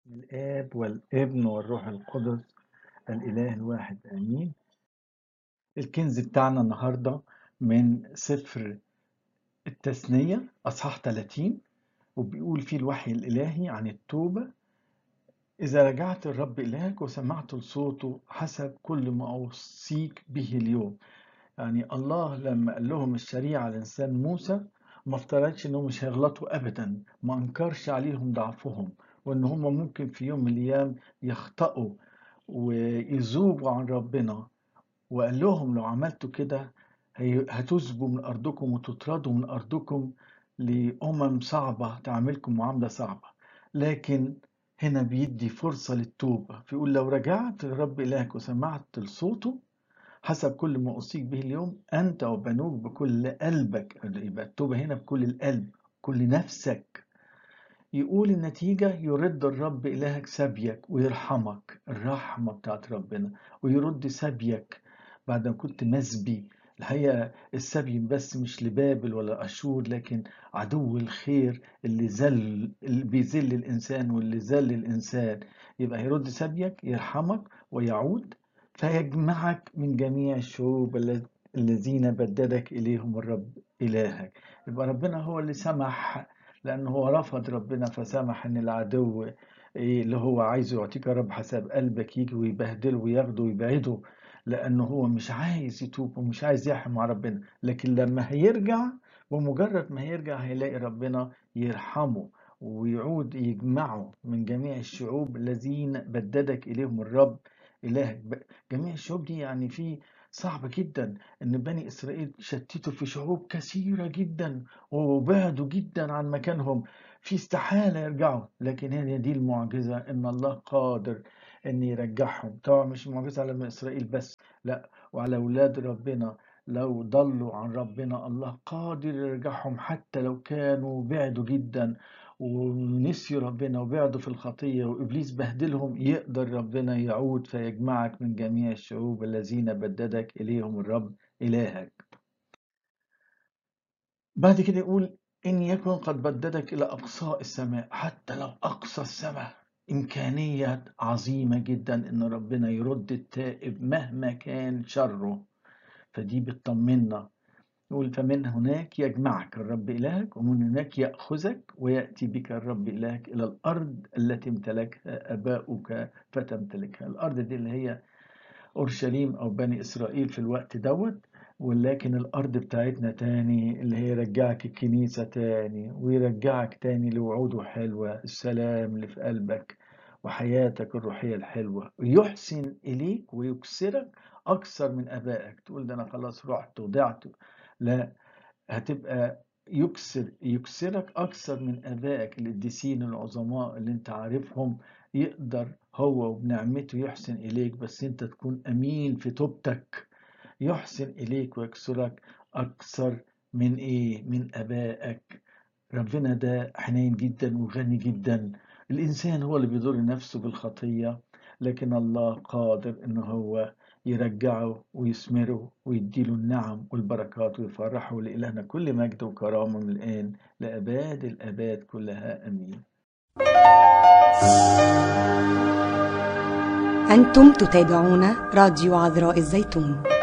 الآب والابن والروح القدس الإله الواحد آمين الكنز بتاعنا النهاردة من سفر التثنية أصحاح 30 وبيقول فيه الوحي الإلهي عن التوبة إذا رجعت الرب إلهك وسمعت لصوته حسب كل ما أوصيك به اليوم يعني الله لما قال لهم الشريعة لإنسان موسى ما افترضش إنهم مش هيغلطوا أبدا ما أنكرش عليهم ضعفهم وإن هم ممكن في يوم من الأيام يخطئوا ويذوبوا عن ربنا وقال لهم لو عملتوا كده هي- هتذبوا من أرضكم وتطردوا من أرضكم لأمم صعبة تعاملكم معاملة صعبة لكن هنا بيدي فرصة للتوبة فيقول لو رجعت لرب إلهك وسمعت لصوته حسب كل ما أوصيك به اليوم أنت وبنوك بكل قلبك يبقى التوبة هنا بكل القلب كل نفسك يقول النتيجة يرد الرب إلهك سبيك ويرحمك الرحمة بتاعت ربنا ويرد سبيك بعد ما كنت مسبي الحقيقة السبي بس مش لبابل ولا أشور لكن عدو الخير اللي زل اللي بيذل الإنسان واللي ذل الإنسان يبقى يرد سبيك يرحمك ويعود فيجمعك من جميع الشعوب الل- الذين بددك إليهم الرب إلهك يبقى ربنا هو اللي سمح لأنه هو رفض ربنا فسمح إن العدو إيه اللي هو عايزه يعطيك يا رب حساب قلبك يجي ويبهدله وياخده ويبعده لأنه هو مش عايز يتوب ومش عايز يحم مع ربنا لكن لما هيرجع بمجرد ما هيرجع هيلاقي ربنا يرحمه ويعود يجمعه من جميع الشعوب الذين بددك إليهم الرب إلهك ب- جميع الشعوب دي يعني في صعب جدا ان بني اسرائيل شتتوا في شعوب كثيره جدا وبعدوا جدا عن مكانهم في استحاله يرجعوا لكن هي دي المعجزه ان الله قادر ان يرجعهم طبعا مش معجزه على بني اسرائيل بس لا وعلى اولاد ربنا لو ضلوا عن ربنا الله قادر يرجعهم حتى لو كانوا بعدوا جدا ونسيوا ربنا وبعدوا في الخطية وإبليس بهدلهم يقدر ربنا يعود فيجمعك من جميع الشعوب الذين بددك إليهم الرب إلهك بعد كده يقول إن يكن قد بددك إلى أقصاء السماء حتى لو أقصى السماء إمكانية عظيمة جدا إن ربنا يرد التائب مهما كان شره فدي بتطمنا يقول فمن هناك يجمعك الرب إلهك ومن هناك يأخذك ويأتي بك الرب إلهك إلى الأرض التي امتلكها آباؤك فتمتلكها الأرض دي اللي هي أورشليم أو بني إسرائيل في الوقت دوت ولكن الأرض بتاعتنا تاني اللي هي يرجعك الكنيسة تاني ويرجعك تاني لوعوده حلوة السلام اللي في قلبك وحياتك الروحية الحلوة ويحسن إليك ويكسرك أكثر من آبائك تقول ده أنا خلاص رحت وضعت لا هتبقى يكسر يكسرك أكثر من آبائك القديسين العظماء اللي أنت عارفهم يقدر هو وبنعمته يحسن إليك بس أنت تكون أمين في توبتك يحسن إليك ويكسرك أكثر من إيه؟ من آبائك ربنا ده حنين جدا وغني جدا الإنسان هو اللي بيضر نفسه بالخطية لكن الله قادر إن هو يرجعه ويثمره ويديله النعم والبركات ويفرحه لإلهنا كل مجد وكرامة من الآن لأباد الآباد كلها أمين أنتم تتابعون راديو عذراء الزيتون